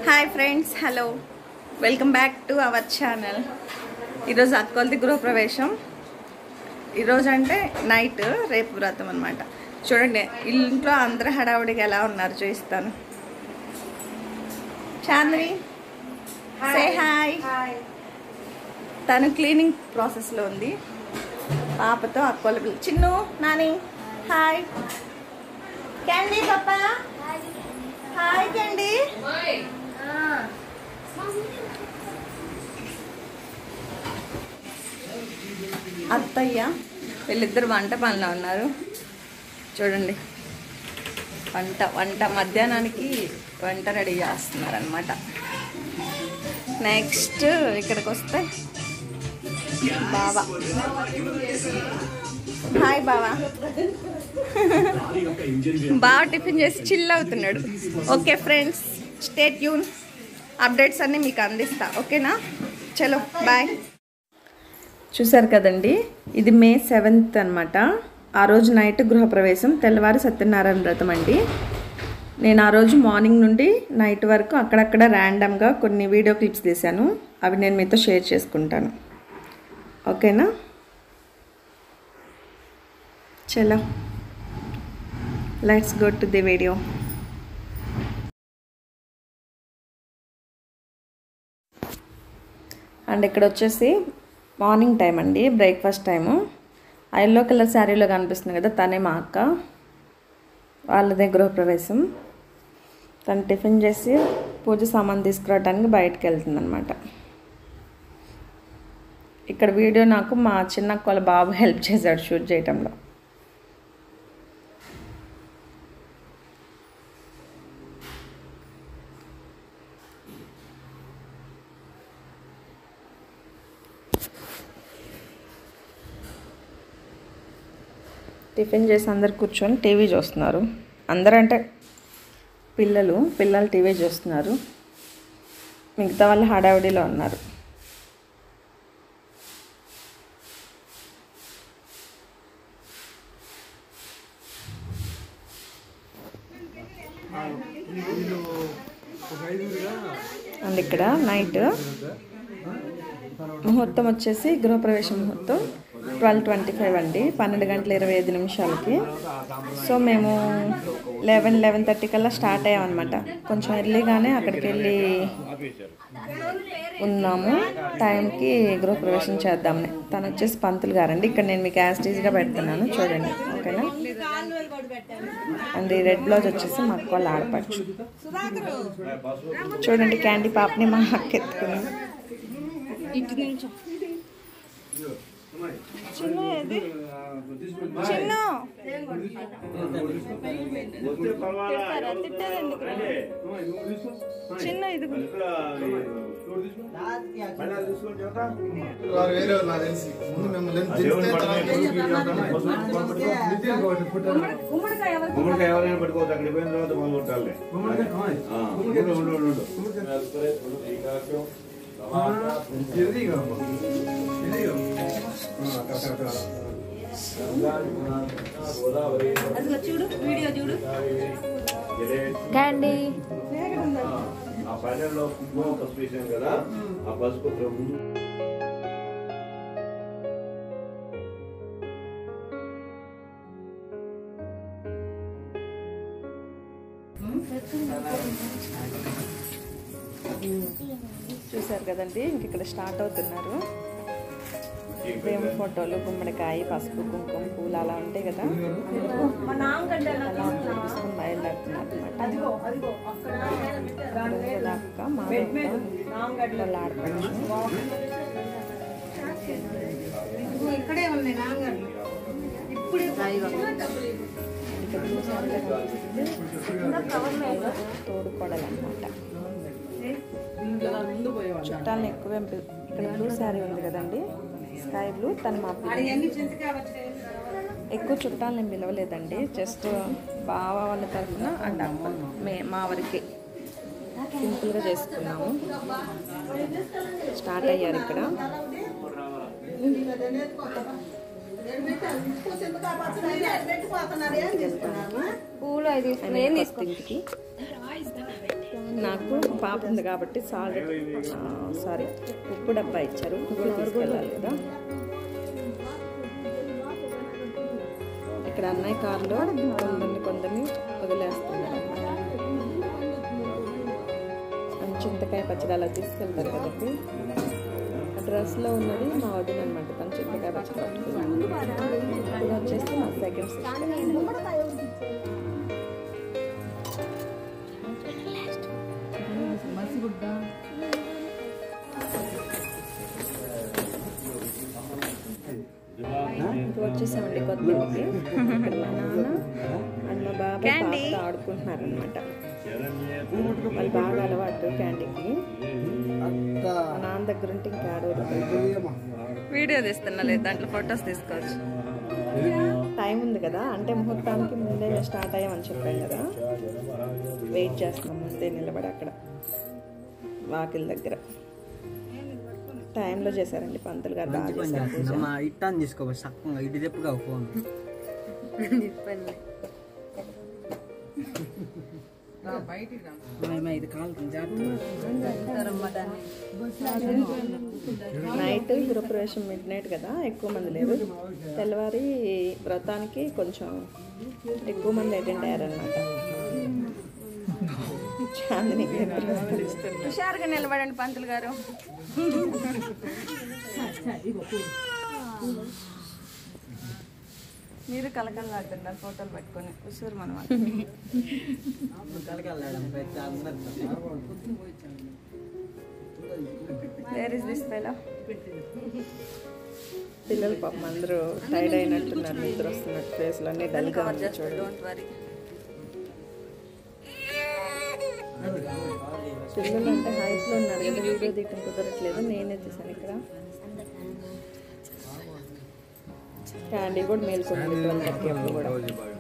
Hi friends hello welcome back to our channel ఈరోజు అక్కొలది గృహప్రవేశం ఈరోజు అంటే నైట్ రేపు వ్రతం అనమాట చూడండి ఇంట్లో అందరూ హడావుడిగా ఎలా ఉన్నారు చూపిస్తాను చాంద్రి సే హాయ్ తను క్లీనింగ్ ప్రాసెస్లో ఉంది పాపతో అక్కోల పిల్ల చిన్ను నాని హాయ్ క్యాండీ పాప హాయ్ క్యాండీ అత్తయ్య వీళ్ళిద్దరు వంట పనిలో ఉన్నారు చూడండి వంట వంట మధ్యాహ్నానికి వంట రెడీ చేస్తున్నారు అనమాట నెక్స్ట్ ఇక్కడికి వస్తే బావా హాయ్ బావా బాగా టిఫిన్ చేసి చిల్ అవుతున్నాడు ఓకే ఫ్రెండ్స్ స్టేట్ యూన్ అప్డేట్స్ అన్నీ మీకు అందిస్తా ఓకేనా చలో బాయ్ చూసారు కదండి ఇది మే సెవెంత్ అనమాట ఆ రోజు నైట్ గృహప్రవేశం తెల్లవారు సత్యనారాయణ వ్రతం అండి నేను ఆ రోజు మార్నింగ్ నుండి నైట్ వరకు అక్కడక్కడ ర్యాండమ్గా కొన్ని వీడియో క్లిప్స్ తీశాను అవి నేను మీతో షేర్ చేసుకుంటాను ఓకేనా చలో let's go to the video and ఇక్కడ వచ్చేసి మార్నింగ్ టైం అండి బ్రేక్ఫాస్ట్ టైము ఆ ఎల్లో కలర్ శారీలో కనిపిస్తుంది కదా తనే మా అక్క వాళ్ళదే గృహప్రవేశం తను టిఫిన్ చేసి పూజ సామాన్ తీసుకురావడానికి బయటకు వెళ్తుంది అనమాట ఇక్కడ వీడియో నాకు మా చిన్న అక్క వాళ్ళ బాబు హెల్ప్ చేశాడు షూట్ చేయటంలో టిఫిన్ చేసి అందరు కూర్చొని టీవీ చూస్తున్నారు అందరూ అంటే పిల్లలు పిల్లలు టీవీ చూస్తున్నారు మిగతా వాళ్ళు హడావిడిలో ఉన్నారు అండ్ ఇక్కడ నైట్ ముహూర్తం వచ్చేసి గృహప్రవేశ ముహూర్తం ట్వెల్వ్ ట్వంటీ ఫైవ్ అండి పన్నెండు గంటల ఇరవై ఐదు నిమిషాలకి సో మేము లెవెన్ లెవెన్ థర్టీ కల్లా స్టార్ట్ అయ్యామన్నమాట కొంచెం ఎర్లీగానే అక్కడికి వెళ్ళి ఉన్నాము టైంకి గృహప్రవేశం చేద్దామని తను వచ్చేసి పంతులు గారండి ఇక్కడ నేను మీకు యాస్టీజ్గా పెడుతున్నాను చూడండి ఓకేనా అండ్ ఈ రెడ్ బ్లౌజ్ వచ్చేసి మా అక్క వాళ్ళు ఆడపచ్చు చూడండి క్యాండీ పాపని మా అక్క ఎత్తుకున్నాం ఇటు నుంచి చిన్న ఏది చిన్న తిడతారా? తిట్టేది ఎందుకు? చిన్న ఇది వారు వేరే వాళ్ళు నాకు తెలిసి ముందు మిమ్మల్ని తెలిస్తే గుమ్మడికాయ ఎవరైనా పట్టుకోవచ్చు అక్కడ పోయిన తర్వాత మొదలు కొట్టాలి ఆ, ఉండు, ఉండు, ఉండు, ఉండు. క్యాండీ ఆ పల్లెల్లో కుంకుమ పసుపు వేసాం కదా ఆ పసుపు ముందు చూసారు కదండి ఇంక ఇక్కడ స్టార్ట్ అవుతున్నారు దేవుని ఫోటోలు గుమ్మడికాయ పసుపు కుంకుమ పూలు అలా ఉంటాయి కదా అలా తీసుకుని బయలుదేరుతున్నారు అనమాట అక్క మా అక్క వాళ్ళ ఆడపడుచు ఇక్కడే ఉంది నాన్నగారు ఇప్పుడు ఇక్కడ చూసారుగా కనిపిస్తుంది తోడుకోడలు అనమాట చుట్టాలను ఎక్కువ ఎంపి- ఇక్కడ బ్లూ శారీ ఉంది కదండి స్కై బ్లూ తను మా పిల్ల. అవన్నీ చింతకాయ వచ్చాయి ఎక్కువ చుట్టాలను పిలవలేదండి జస్ట్ బావ వాళ్ళ తరఫున అండ్ అమ్మ మే మా వరకే సింపుల్గా చేసుకున్నాము స్టార్ట్ అయ్యారు ఇక్కడ పెట్టిపోతున్నారు ఏం తీసుకున్నాము పూలు అవి తీసుకుని ఇంటికి నాకు పాప ఉంది కాబట్టి సాల్ట్ సారీ ఉప్పు డబ్బా ఇచ్చారు ఉప్పు తీసుకెళ్ళాలి కదా ఇక్కడ అన్నయ్య కారులో కొందరిని కొందరిని వదిలేస్తున్నారు అని చింతకాయ పచ్చడి అలా తీసుకెళ్తారు కదండి ఆ డ్రెస్లో ఉన్నది మా వదిన అనమాట తను చింతకాయ పచ్చడి పట్టుకుంది ఇది వచ్చేసి మా సెకండ్ సిస్టర్ ఇప్పుడు వచ్చేసామండి కొత్త ఇంటికి. ఇక్కడ మా నాన్న అండ్ మా బాబాయ్ పాపతో ఆడుకుంటున్నారు అనమాట వాళ్ళు బాగా అలవాటు క్యాంటీన్కి మా నాన్న దగ్గర ఉంటే ఇంకా ఆడవరు వీడియో తీస్తున్నా లేదు దాంట్లో ఫొటోస్ తీసుకోవచ్చు టైం ఉంది కదా అంటే ముహూర్తానికి ముందే స్టార్ట్ అయ్యామని చెప్పాం కదా వెయిట్ చేస్తున్నాం ముందే నిలబడి అక్కడ వాకిల్ దగ్గర టైంలో చేశారండి పంతులు గారు బాగా చేశారు పూజ. మా ఇట్టాన్ని తీసుకోబో సక్కంగా ఇటు తెప్పుగా ఫోన్ మేము ఇది కాలుతుంది నైట్ గృహప్రవేశం మిడ్ నైట్ కదా ఎక్కువ మంది లేరు తెల్లవారి వ్రతానికి కొంచెం ఎక్కువ మంది అటెండ్ అయ్యారనమాట చాందిని హుషారుగా నిలబడండి పంతులు గారు మీరు కలకలాడుతున్నారు ఫోటోలు పెట్టుకొని హుషూరు మనం కలకల్లాడం పెద్ద అందరు వేర్ ఇస్ దిస్ ఫెలో పిల్లలు పాపం అందరూ టైర్డ్ అయినట్టున్నారు నిద్ర వస్తున్నట్టు ఫేస్లో అన్ని డల్గా ఉంది చూడండి పిల్లలు అంటే హైట్లో ఉన్నారు కదా వీడియో తీయటం కుదరట్లేదు నేనే తీసాను ఇక్కడ క్యాండీ కూడా మేల్కొంది ట్వెల్వ్ థర్టీ అప్పుడు కూడా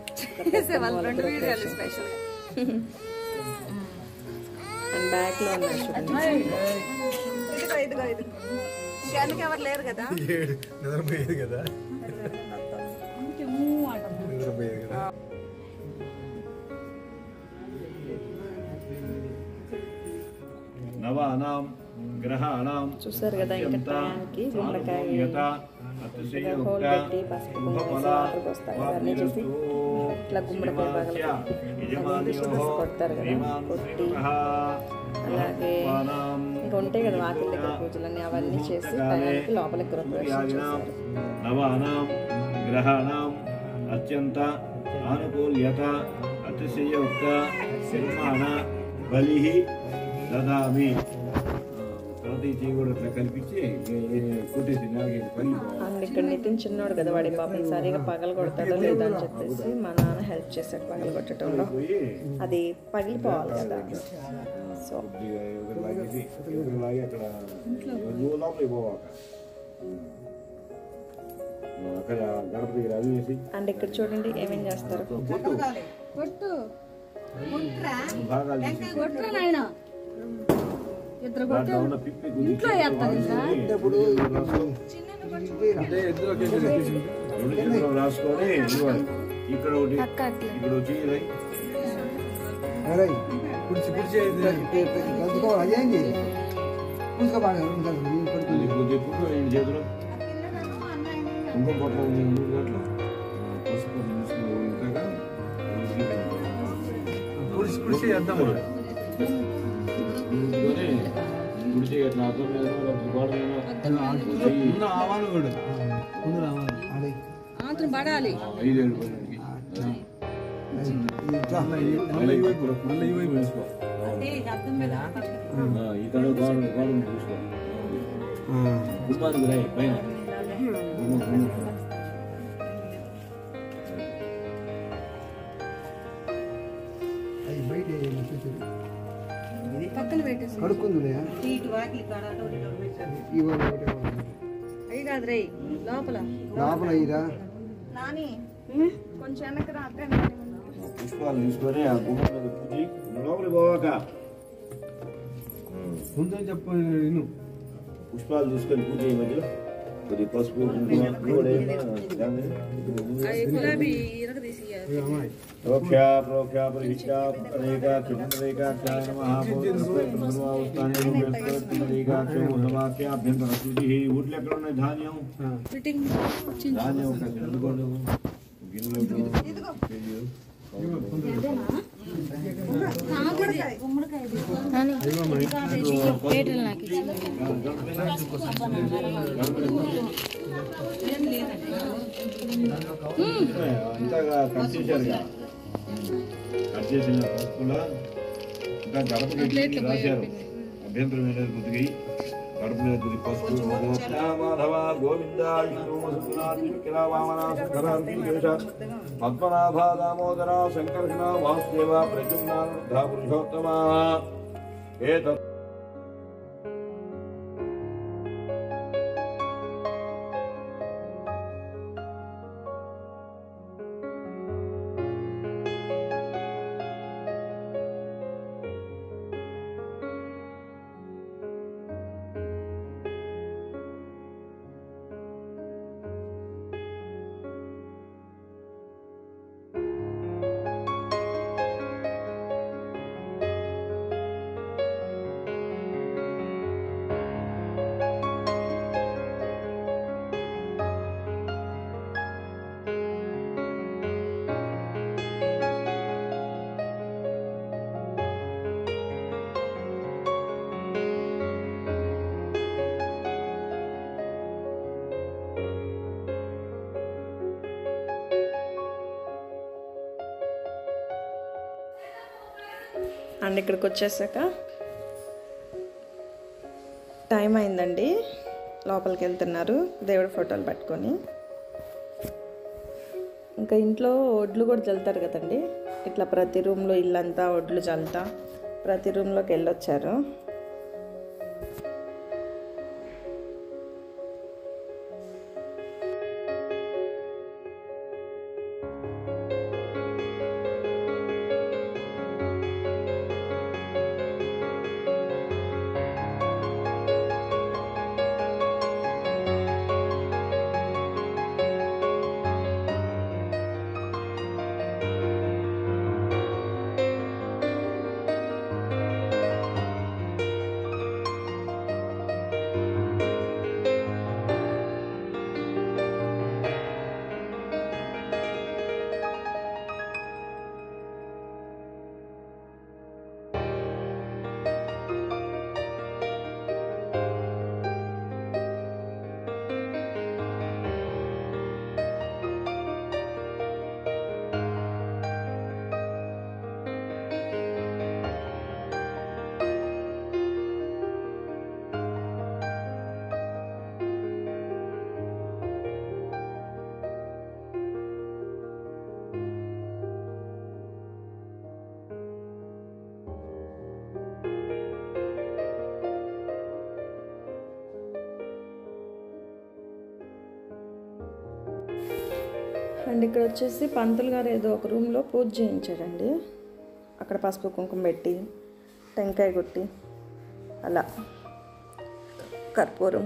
అండ్ బ్యాక్ లో ఉన్నాయి చూడండి ఇదిగో ఇదిగో ఇదిగో ఇంకెందుకు ఎవరు లేరు కదా ఏడు నిద్రపోయేది కదా నిద్రపోయేది కదా నవానాం గ్రహాణం చూసారు కదా ఇంకా టయానికి గుమ్మడికాయ యత ఇలా హోల్ పెట్టి పసుపు కుంకుమ వేసి వాటర్ పోస్తారు కదా అన్నీ చేసి ఇట్లా గుమ్మడికాయ పగలగొట్టి కొడతారు కదా కొట్టి అలాగే ఇంకా ఉంటాయి కదా వాకిల దగ్గర పూజలన్నీ అవన్నీ చేసి టయానికి లోపలికి గృహప్రవేశం చేస్తారు నవానాం గ్రహాణం అత్యంత ఆనుకూల్యత అతిశయోక్త నిర్మాణ బలి దదామి తర్వాత ఈ చెయ్యి కూడా ఇట్లా కల్పించి కొట్టేసి నాలుగైదు పని అండ్ ఇక్కడ నితిన్ చిన్నోడు కదా వాడి పాపం సరిగా పగల కొడతాడో లేదో అని చెప్పేసి మా నాన్న హెల్ప్ చేశాడు పగల కొట్టడంలో పోయి అది పగిలిపోవాలి కదా సో కొద్దిగా ఎవరు లాగేసి ఎవరు లాగి అక్కడ నువ్వు లోపలికి పోవాక అక్కడ గడప దగ్గర అది వేసి అండ్ ఇక్కడ చూడండి ఏమేం చేస్తారు కొట్టు కొట్టు కుట్రా భాగాలు తీసి కొట్రా నాయన ఇద్దరు దాంట్లో ఉన్న పిప్పి ఇంట్లో రెండు చేతులు రాసుకొని ఇవ్వాలి ఇక్కడ ఒకటి ఇక్కడ వచ్చి ఇది. కుడిచి కుడిచి అదేంటి కూసుకో బాగా ఇది కొద్ది పుట్టు రెండు చేతులు కుంకుమ పొట్ల మూడు గంటలు పసుపు తీసుకుని ఉంటాక కుడిచి కుడిచి చేద్దాం గుడిచి అట్లా అర్థం మీద గోడ మీద ముందు ఆవాలు కూడా ముందు రావాలి ఆతులు పడాలి ఐదేళ్ళు పన్నెండుకి మళ్ళీ ఈ వైపు మళ్ళీ ఈ వైపు వేసుకో ఆ, ఈ తడ గోడ గోడ చూసుకో గుమ్మానికి రాయి పైన గుమ్మం, గుమ్మం. పక్కన పెట్టేసి కడుక్కుందిలే ఇవాళ అవి కాదు రే లోపల లోపల ఇదా నాని కొంచెం వెనక్కి రా అక్కడ పుష్పాలు తీసుకొని ఆ గుమ్మం మీద పూజి లోపలికి పోవాక ముందే చెప్పు ఇను పుష్పాలు తీసుకొని పూజ చేయ మధ్యలో కొద్ది పసుపు కుంకుమ కూడా ఏమన్నా దాని మీద అవి గులాబీ ఇరగ తీసి అమ్మాయి ప్రోఖ్యా ప్రోఖ్యా పరిహిష్యా పరేకా చంద్రేకాక్షాయ నమః పూర్వస్థానే రూపేశ్వరేకాక్ష మూఢవాక్యాభ్యంతర శుచి ఊర్లు ఎక్కడ ఉన్నాయి ధాన్యం ఫిట్టింగ్ వచ్చింది ధాన్యం ఒక ఎందుకోండి గిన్నెలో కేజీ. అంతగా కట్ చేశారుగా కట్ చేసిన పసుపులా ఇంకా గడప గట్టి రాశారు అభ్యంతరం ఏం లేదు కొద్దిగా గడప మీద కొద్ది పసుపు గోప్యా మాధవ గోవింద విష్ణు మధునాథికిరా వామన శంకరాంతికేశ పద్మనాభ దామోదర సంకర్షణ వాసుదేవ ప్రజుమ్నానుద్ధ పురుషోత్తమ ఏతత్ అండ్ ఇక్కడికి వచ్చేసాక టైం అయిందండి లోపలికి వెళ్తున్నారు దేవుడి ఫోటోలు పట్టుకొని ఇంకా ఇంట్లో ఒడ్లు కూడా చల్లుతారు కదండి ఇట్లా ప్రతి రూమ్లో ఇల్లంతా ఒడ్లు చల్లుతా ప్రతి రూమ్లోకి వెళ్ళొచ్చారు అండ్ ఇక్కడ వచ్చేసి పంతులు గారు ఏదో ఒక రూమ్లో పూజ చేయించాడండి అక్కడ పసుపు కుంకుమ పెట్టి టెంకాయ కొట్టి అలా కర్పూరం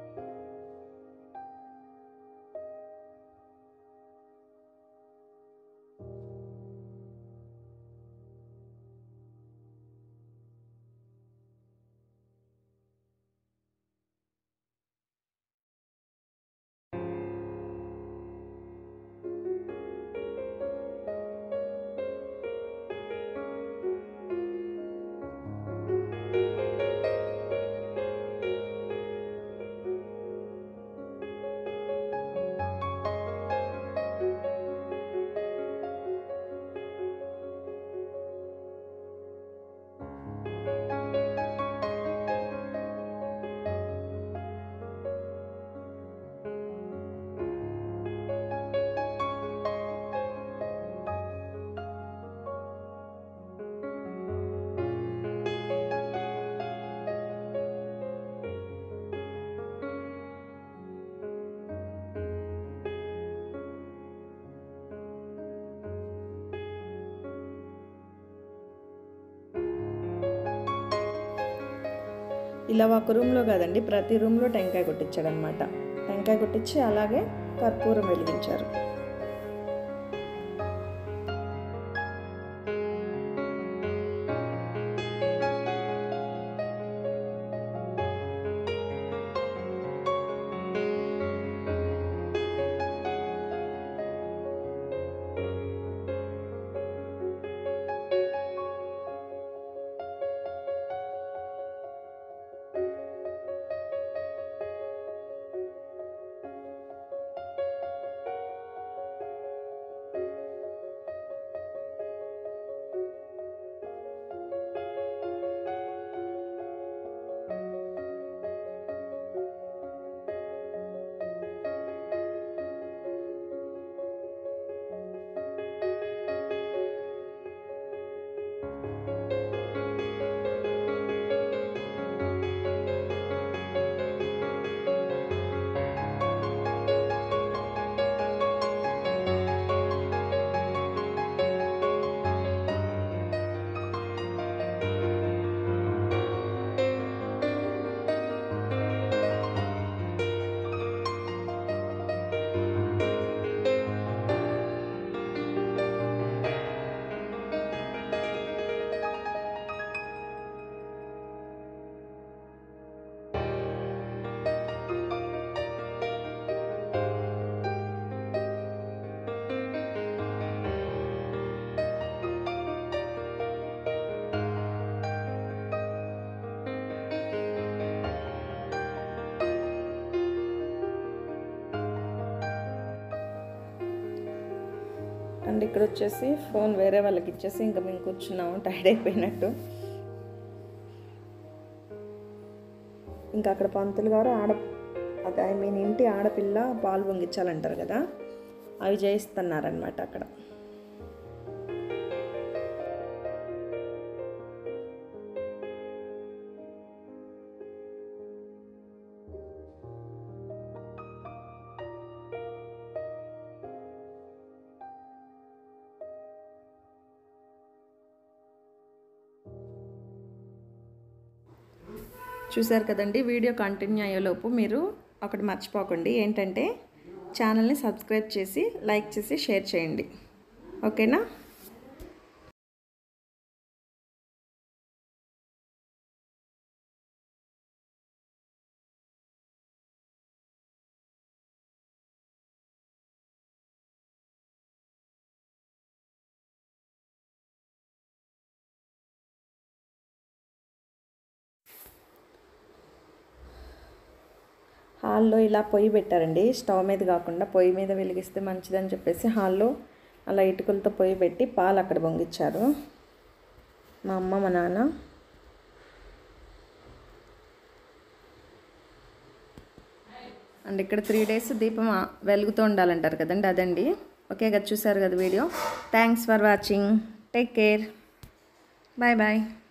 ఇలా ఒక రూమ్లో కాదండి ప్రతి రూమ్లో టెంకాయ కొట్టించాడు అనమాట టెంకాయ కొట్టించి అలాగే కర్పూరం వెలిగించారు అండ్ ఇక్కడ వచ్చేసి ఫోన్ వేరే వాళ్ళకి ఇచ్చేసి ఇంకా మేము కూర్చున్నాము టైర్డ్ అయిపోయినట్టు ఇంకా అక్కడ పంతులు గారు ఆడ అది ఐ మీన్ ఇంటి ఆడపిల్ల పాలు పొంగించాలంటారు కదా అవి చేయిస్తున్నారనమాట అక్కడ చూశారు కదండి వీడియో కంటిన్యూ అయ్యేలోపు మీరు ఒకటి మర్చిపోకండి ఏంటంటే ఛానల్ని సబ్స్క్రైబ్ చేసి లైక్ చేసి షేర్ చేయండి ఓకేనా హాల్లో ఇలా పొయ్యి పెట్టారండి స్టవ్ మీద కాకుండా పొయ్యి మీద వెలిగిస్తే మంచిదని చెప్పేసి హాల్లో అలా ఇటుకలతో పొయ్యి పెట్టి పాలు అక్కడ పొంగిచ్చారు మా అమ్మ మా నాన్న అండ్ ఇక్కడ త్రీ డేస్ దీపం ఆ- వెలుగుతూ ఉండాలంటారు కదండి అదండి ఓకే కదా చూసారు కదా video thanks for watching take care bye bye